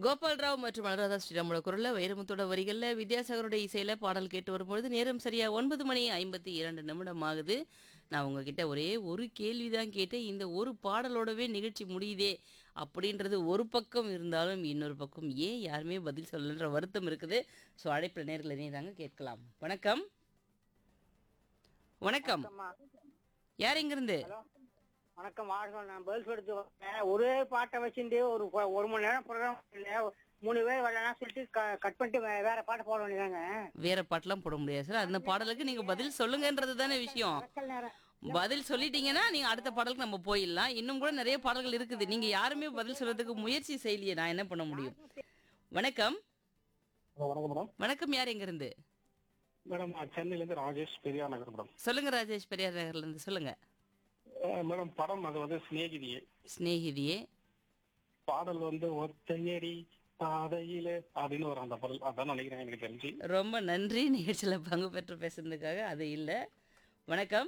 கோபால்ராவ் மற்றும் அனுராதா ஸ்ரீராமோட குரல்ல வைரமுத்தோட வரிகள்ல வித்யாசாகரோட இசையில பாடல் கேட்டு வரும்பொழுது நேரம் சரியா ஒன்பது மணி ஐம்பத்தி இரண்டு நிமிடம் ஆகுது நான் உங்ககிட்ட ஒரே ஒரு கேள்வி தான் கேட்டேன் இந்த ஒரு பாடலோடவே நிகழ்ச்சி முடியுதே அப்படின்றது ஒரு பக்கம் இருந்தாலும் இன்னொரு பக்கம் ஏன் யாருமே பதில் சொல்லன்ற வருத்தம் இருக்குது ஸோ அழைப்பில் நேர்களை தாங்க கேட்கலாம் வணக்கம் வணக்கம் அம்மா. யார் எங்கிருந்து ஹலோ வணக்கம் வாழ்க்கை நான் பதில் சொல்லிட்டு வரேன். ஒரே பாட்டை வச்சுட்டு ஒரு ப- ஒரு மணி நேரம் ப்ரோக்ராம் இல்ல மூணு பேர் வரலாம் சொல்லிட்டு க- கட் பண்ணிட்டு வே- வேற பாட்டு போட வேண்டியதாங்க வேற பாட்டெல்லாம் போட முடியாது சார் அந்த பாடலுக்கு நீங்க பதில் சொல்லுங்கன்றது தானே விஷயம் மக்கள் நேரம் பதில் சொல்லிட்டீங்கன்னா நீங்க அடுத்த பாடலுக்கு நம்ம போயிடலாம் இன்னும் கூட நிறைய பாடல்கள் இருக்குது நீங்க யாருமே பதில் சொல்றதுக்கு முயற்சி செய்யலையே நான் என்ன பண்ண முடியும் வணக்கம் வணக்கம் மேடம் வணக்கம் யார் எங்க இருந்து மேடம் நான் சென்னையிலேருந்து ராஜேஷ் பெரியார் நகர் மேடம் சொல்லுங்க ராஜேஷ் பெரியார் நகர்ல இருந்து சொல்லுங்க அஹ் மேடம் படம் அது வந்து சிநேகிதியே சிநேகிதியே பாடல் வந்து ஒத்தையடி பாதையில அப்படின்னு ஒரு அந்த பாடல் அதான் நினைக்கிறேன் எனக்கு தெரிஞ்சு ரொம்ப நன்றி நிகழ்ச்சியில பங்கு பெற்று பேசுனதுக்காக அது இல்ல வணக்கம்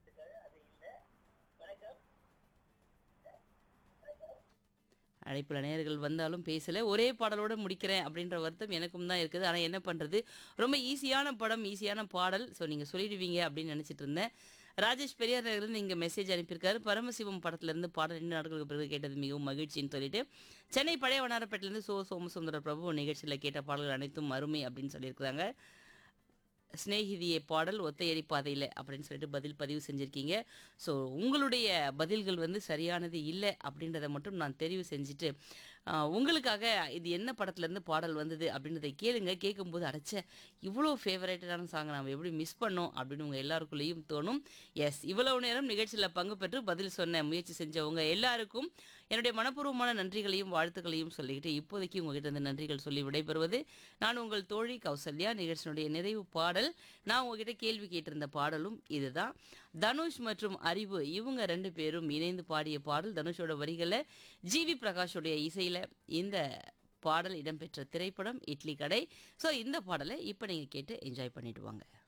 அழைப்பில் நேயர்கள் வந்தாலும் பேசல ஒரே பாடலோட முடிக்கிறேன் அப்படின்ற வருத்தம் எனக்கும் தான் இருக்குது ஆனால் என்ன பண்ணுறது ரொம்ப ஈஸியான படம் ஈஸியான பாடல் ஸோ நீங்கள் சொல்லிடுவீங்க அப்படின்னு நினச்சிட்டு இருந்தேன் ராஜேஷ் பெரியார் நகர்லேருந்து இங்கே மெசேஜ் அனுப்பியிருக்காரு பரமசிவம் படத்துலேருந்து பாடல் ரெண்டு நாட்களுக்கு பிறகு கேட்டது மிகவும் மகிழ்ச்சின்னு சொல்லிட்டு சென்னை பழைய வண்ணாரப்பேட்டிலேருந்து சோ சோமசுந்தர பிரபு நிகழ்ச்சியில் கேட்ட பாடல்கள் அனைத்தும் அருமை அப்படின்னு சொல்லியிருக்கிறாங்க சிநேகிதியே பாடல் ஒத்தையடி பாதையில் அப்படின்னு சொல்லிட்டு பதில் பதிவு செஞ்சுருக்கீங்க ஸோ உங்களுடைய பதில்கள் வந்து சரியானது இல்லை அப்படின்றத மட்டும் நான் தெரிவு செஞ்சுட்டு ஆஹ், உங்களுக்காக இது என்ன படத்துலேருந்து பாடல் வந்தது அப்படின்றத கேளுங்க கேட்கும்போது அடைச்ச இவ்வளோ ஃபேவரேட்டான சாங் நம்ம எப்படி மிஸ் பண்ணோம் அப்படின்னு உங்கள் எல்லாருக்குள்ளேயும் தோணும் எஸ் இவ்வளவு நேரம் நிகழ்ச்சியில் பங்கு பெற்று பதில் சொன்ன முயற்சி செஞ்சவங்க எல்லாருக்கும் என்னுடைய மனப்பூர்வமான நன்றிகளையும் வாழ்த்துக்களையும் சொல்லிக்கிட்டு இப்போதைக்கு உங்ககிட்ட இந்த நன்றிகள் சொல்லி விடைபெறுவது நான் உங்கள் தோழி கௌசல்யா நிகழ்ச்சியினுடைய நிறைவு பாடல் நான் உங்ககிட்ட கேள்வி கேட்டிருந்த பாடலும் இதுதான் தனுஷ் மற்றும் அறிவு இவங்க ரெண்டு பேரும் இணைந்து பாடிய பாடல் தனுஷோட வரிகளில் ஜிவி பிரகாஷோடைய இசையில் இந்த பாடல் இடம்பெற்ற திரைப்படம் இட்லி கடை ஸோ இந்த பாடலை இப்போ நீங்கள் கேட்டு என்ஜாய் பண்ணிட்டு வாங்க